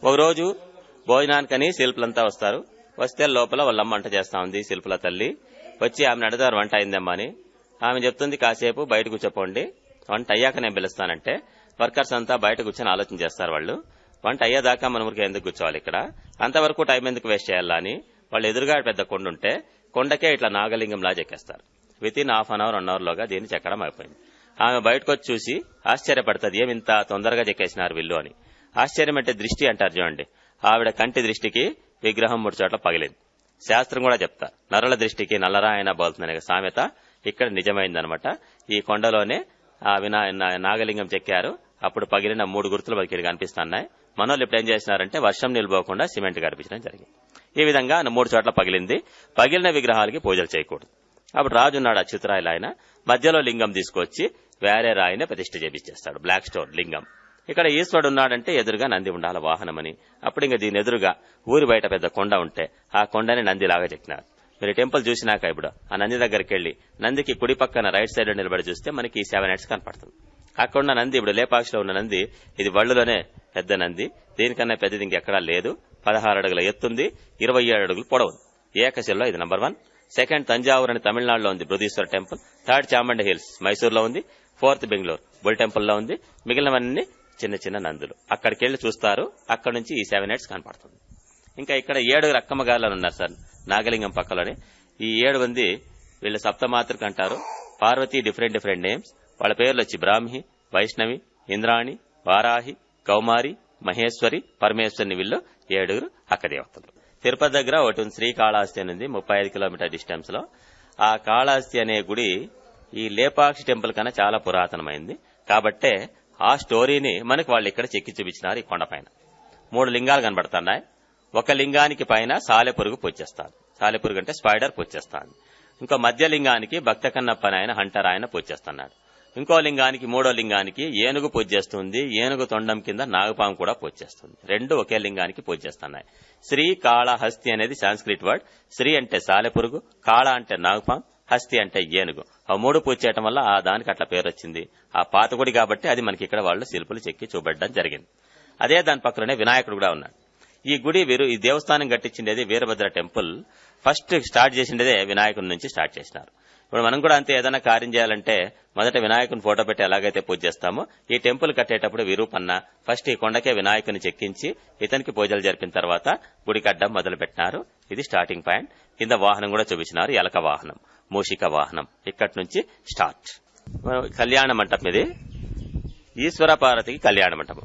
ఒకరోజు భోజనానికని శిల్పులంతా వస్తారు వస్తే లోపల వాళ్ళమ్మ వంట చేస్తా ఉంది శిల్పుల తల్లి వచ్చి ఆమెను అడుగుతారు వంట అయిందమ్మా అని ఆమె చెప్తుంది కాసేపు బయట కూర్చోపోండి వంట అయ్యాక నేను పిలుస్తానంటే వర్కర్స్ అంతా బయట కూర్చొని ఆలోచన చేస్తారు వాళ్ళు వంట అయ్యేదాకా మన ఊరికి ఎందుకు కూర్చోవాలి ఇక్కడ అంతవరకు టైం ఎందుకు వేస్ట్ చేయాలా అని వాళ్ళు ఎదురుగా పెద్ద కొండ ఉంటే కొండకే ఇట్లా నాగలింగం లా చెక్కేస్తారు with in half an hour one hour లోగా దీన్ని చెక్కడం అయిపోయింది ఆమె బయటకు వచ్చి చూసి ఆశ్చర్యపడుతుంది ఏమి ఇంత తొందరగా చెక్కేసినారు వీళ్ళు అని ఆశ్చర్యం అంటే దృష్టి అంటారు చూడండి ఆవిడ కంటి దృష్టికి విగ్రహం మూడు చోట్ల పగిలింది శాస్త్రం కూడా చెప్తా నరుల దృష్టికి నల్లరాయన బోల్తుందనే సామెత ఇక్కడ నిజమైందనమాట ఈ కొండలోనే ఆ వినా నా- నాగలింగం చెక్కారు అప్పుడు పగిలిన మూడు గుర్తులు మనకి ఇక్కడ కనిపిస్తున్నాయి మనోళ్ళు ఇప్పుడు ఏం చేసినారంటే వర్షం నిలిపోకుండా సిమెంట్ కనిపించడం జరిగింది ఈ విధంగా మూడు చోట్ల పగిలింది పగిలిన విగ్రహాలకి పూజలు చేయకూడదు అప్పుడు రాజు ఉన్నాడు అచ్యుతరాయలు ఆయన మధ్యలో లింగం తీసుకొచ్చి వేరే రాయిని ప్రతిష్ఠ చేపించేస్తాడు బ్లాక్ స్టోన్ లింగం ఇక్కడ ఈశ్వరుడు ఉన్నాడంటే ఎదురుగా నంది ఉండాలి వాహనమని అప్పుడు ఇంకా దీని ఎదురుగా ఊరి బయట పెద్ద కొండ ఉంటే ఆ కొండని నందిలాగా చెక్కినారు మీరు టెంపుల్ చూసినాక ఇప్పుడు ఆ నంది దగ్గరికి వెళ్లి నందికి కుడి పక్కన రైట్ సైడ్ నిలబడి చూస్తే మనకి సెవెన్ హెడ్స్ కనపడుతుంది అక్కడ ఉన్న నంది ఇప్పుడు లేపాక్షిలో ఉన్న నంది ఇది వళ్ళులోనే పెద్ద నంది దీనికన్నా పెద్దది ఇంకెక్కడా లేదు పదహారు అడుగుల ఎత్తుంది ఇరవై ఏడు అడుగులు పొడవు ఏకశిల్లో ఇది నంబర్ వన్ సెకండ్ తంజావూరు అని తమిళనాడులో ఉంది Brihadeeswara temple third Chamundi hills మైసూర్లో ఉంది ఫోర్త్ బెంగళూరు బుల్ టెంపుల్లో ఉంది మిగిలినవన్నీ చిన్న చిన్న నందులు అక్కడికి వెళ్లి చూస్తారు అక్కడ నుంచి ఈ సెవెన్ ఎయిట్స్ కనపడుతుంది ఇంకా ఇక్కడ ఏడుగురు అక్కమ్మగారులను ఉన్నారు సార్ నాగలింగం పక్కలోనే ఈ ఏడు మంది వీళ్ళు సప్తమాతృకు అంటారు పార్వతి డిఫరెంట్ డిఫరెంట్ నేమ్స్ వాళ్ళ పేర్లు వచ్చి బ్రాహ్మి వైష్ణవి ఇంద్రాణి వారాహి కౌమారి మహేశ్వరి పరమేశ్వరిని వీళ్ళు ఏడుగురు అక్కదేవతలు తిరుపతి దగ్గర ఒకటి ఉంది శ్రీకాళహస్తి అని ఉంది ముప్పై ఐదు కిలోమీటర్ డిస్టెన్స్ లో ఆ కాళహస్తి అనే గుడి ఈ లేపాక్షి టెంపుల్ కన్నా చాలా పురాతనమైంది కాబట్టే ఆ స్టోరీని మనకు వాళ్ళు ఇక్కడ చెక్కి చూపించినారు ఈ కొండపైన మూడు లింగాలు కనబడుతున్నాయి ఒక లింగానికి పైన సాలెపురుగు పూజేస్తారు సాలెపురుగు అంటే స్పైడర్ పూజేస్తాను ఇంకో మధ్య లింగానికి భక్త కన్నప్ప అని ఆయన హంటర్ ఆయన పూజేస్తున్నాడు ఇంకో లింగానికి మూడో లింగానికి ఏనుగు పూజ చేస్తుంది ఏనుగు తొండం కింద నాగపాము కూడా పూజ చేస్తుంది రెండు ఒకే లింగానికి పూజ చేస్తున్నాయి శ్రీ కాళహస్తి అనేది సాంస్క్రిట్ వర్డ్ శ్రీ అంటే సాలెపురుగు కాళ అంటే నాగపాం హస్తి అంటే ఏనుగు ఆ మూడు పూజ చేయటం వల్ల ఆ దానికి అట్లా పేరు వచ్చింది ఆ పాత గుడి కాబట్టి అది మనకి ఇక్కడ వాళ్ళు శిల్పులు చెక్కి చూపెట్టడం జరిగింది అదే దాని పక్కనే వినాయకుడు కూడా ఉన్నాడు ఈ గుడి వీరు ఈ దేవస్థానం కట్టించిండేది వీరభద్ర టెంపుల్ ఫస్ట్ స్టార్ట్ చేసిండేదే వినాయకుడి నుంచి స్టార్ట్ చేసినారు ఇప్పుడు మనం కూడా అంతే ఏదైనా కార్యం చేయాలంటే మొదట వినాయకుని ఫోటో పెట్టి ఎలాగైతే పూజ చేస్తామో ఈ టెంపుల్ కట్టేటప్పుడు విరూపన్న ఫస్ట్ ఈ కొండకే వినాయకుని చెక్కించి ఇతనికి పూజలు జరిపిన తర్వాత గుడి కట్టడం మొదలు పెట్టినారు ఇది స్టార్టింగ్ పాయింట్ కింద వాహనం కూడా చూపించినారు ఎలక వాహనం మూషిక వాహనం ఇక్కడి నుంచి స్టార్ట్ మనం కళ్యాణ మంటపం ఇది ఈశ్వర పార్వతికి కళ్యాణ మంటపం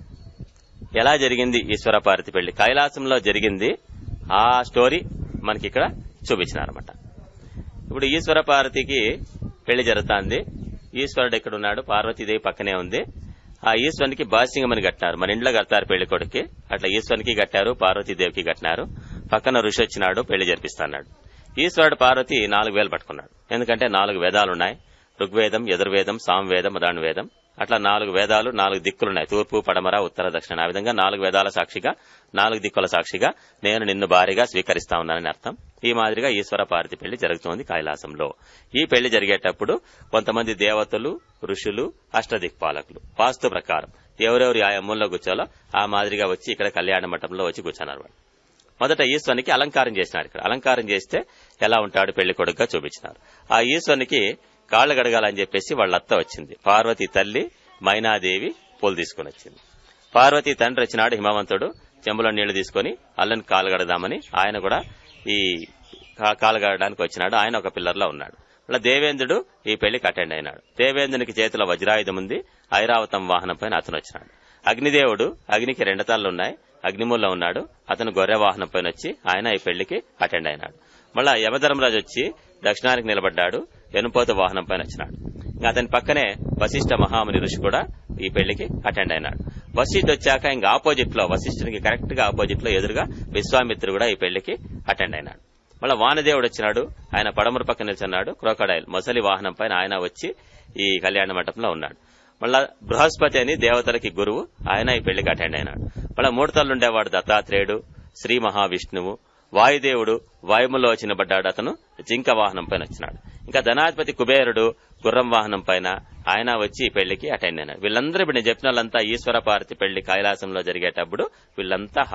ఎలా జరిగింది ఈశ్వర పార్వతి పెళ్లి కైలాసంలో జరిగింది ఆ స్టోరీ మనకి ఇక్కడ చూపించినారన్నమాట ఇప్పుడు ఈశ్వర పార్వతికి పెళ్లి జరుగుతోంది ఈశ్వరుడు ఎక్కడ ఉన్నాడు పార్వతీదేవి పక్కనే ఉంది ఆ ఈశ్వరునికి బాసింగమని కట్టారు మన ఇంట్లో కడతారు పెళ్లి కొడుక్కి అట్లా ఈశ్వరునికి కట్టారు పార్వతీదేవికి కట్టినారు పక్కన ఋషి వచ్చినాడు పెళ్లి జరిపిస్తున్నాడు ఈశ్వరుడు పార్వతి నాలుగు వేలు పట్టుకున్నాడు ఎందుకంటే నాలుగు వేదాలు ఉన్నాయి ఋగ్వేదం యజుర్వేదం సామవేదం మదాను వేదం అట్లా నాలుగు వేదాలు నాలుగు దిక్కులున్నాయి తూర్పు పడమర ఉత్తర దక్షిణ ఆ విధంగా నాలుగు వేదాల సాక్షిగా నాలుగు దిక్కుల సాక్షిగా నేను నిన్ను భారీగా స్వీకరిస్తా ఉన్నానని అర్థం ఈ మాదిరిగా ఈశ్వర పార్వతి పెళ్లి జరుగుతోంది కైలాసంలో ఈ పెళ్లి జరిగేటప్పుడు కొంతమంది దేవతలు ఋషులు అష్టదిక్పాలకులు వాస్తు ప్రకారం ఎవరెవరు ఆ అమ్ముల్లో కూర్చోలో ఆ మాదిరిగా వచ్చి ఇక్కడ కళ్యాణ మంటపంలో వచ్చి కూర్చున్నారు వాళ్ళు మొదట ఈశ్వరునికి అలంకారం చేసినారు ఇక్కడ అలంకారం చేస్తే ఎలా ఉంటాడు పెళ్లి కొడుకుగా చూపించినారు ఆ ఈశ్వరునికి కాళ్ళు గడగాలని చెప్పేసి వాళ్ళ అత్త వచ్చింది పార్వతి తల్లి మైనాదేవి పూలు తీసుకుని వచ్చింది పార్వతి తండ్రి వచ్చినాడు హిమవంతుడు చెంబులో నీళ్లు తీసుకొని అల్లని కాలు గడదామని ఆయన కూడా ఈ కా- కాలు గడడానికి వచ్చినాడు ఆయన ఒక పిల్లర్లో ఉన్నాడు అలా దేవేంద్రుడు ఈ పెళ్లికి అటెండ్ అయినాడు దేవేంద్రునికి చేతిలో వజ్రాయుధం ఉంది ఐరావతం వాహనం పైన అతను వచ్చినాడు అగ్నిదేవుడు అగ్నికి రెండు తలలు ఉన్నాయి అగ్నిమూల్లో ఉన్నాడు అతను గొర్రె వాహనం పైన వచ్చి ఆయన ఈ పెళ్లికి అటెండ్ అయినాడు మళ్ళా యమధర్మరాజు వచ్చి దక్షిణానికి నిలబడ్డాడు వెనుపోత వాహనం పైన వచ్చినాడు ఇంకా అతని పక్కనే వశిష్ఠ మహాముని ఋషి కూడా ఈ పెళ్లికి అటెండ్ అయినాడు వశిష్ఠ వచ్చాక ఇంకా ఆపోజిట్ లో వశిష్ఠునికి కరెక్ట్ గా ఆపోజిట్ లో ఎదురుగా విశ్వామిత్రుడు కూడా ఈ పెళ్లికి అటెండ్ అయినాడు మళ్ళా వానదేవుడు వచ్చినాడు ఆయన పడమర పక్క నిల్చున్నాడు క్రోకడైల్ మొసలి వాహనం పైన ఆయన వచ్చి ఈ కళ్యాణ మంటపంలో ఉన్నాడు మళ్ళా బృహస్పతి అని దేవతలకి గురువు ఆయన ఈ పెళ్లికి అటెండ్ అయినాడు మళ్ళా మూడతలు ఉండేవాడు దత్తాత్రేయుడు శ్రీ మహావిష్ణువు వాయుదేవుడు వాయుములో చిన్నబడ్డాడు అతను జింక వాహనం పైన వచ్చినాడు ఇంకా ధనాధిపతి కుబేరుడు గుర్రం వాహనం పైన ఆయన వచ్చి ఈ పెళ్లికి అటెండ్ అయినాడు వీళ్ళందరూ ఇప్పుడు నేను చెప్పిన వాళ్ళంతా ఈశ్వర పార్వతి పెళ్లి కైలాసంలో జరిగేటప్పుడు వీళ్ళంతా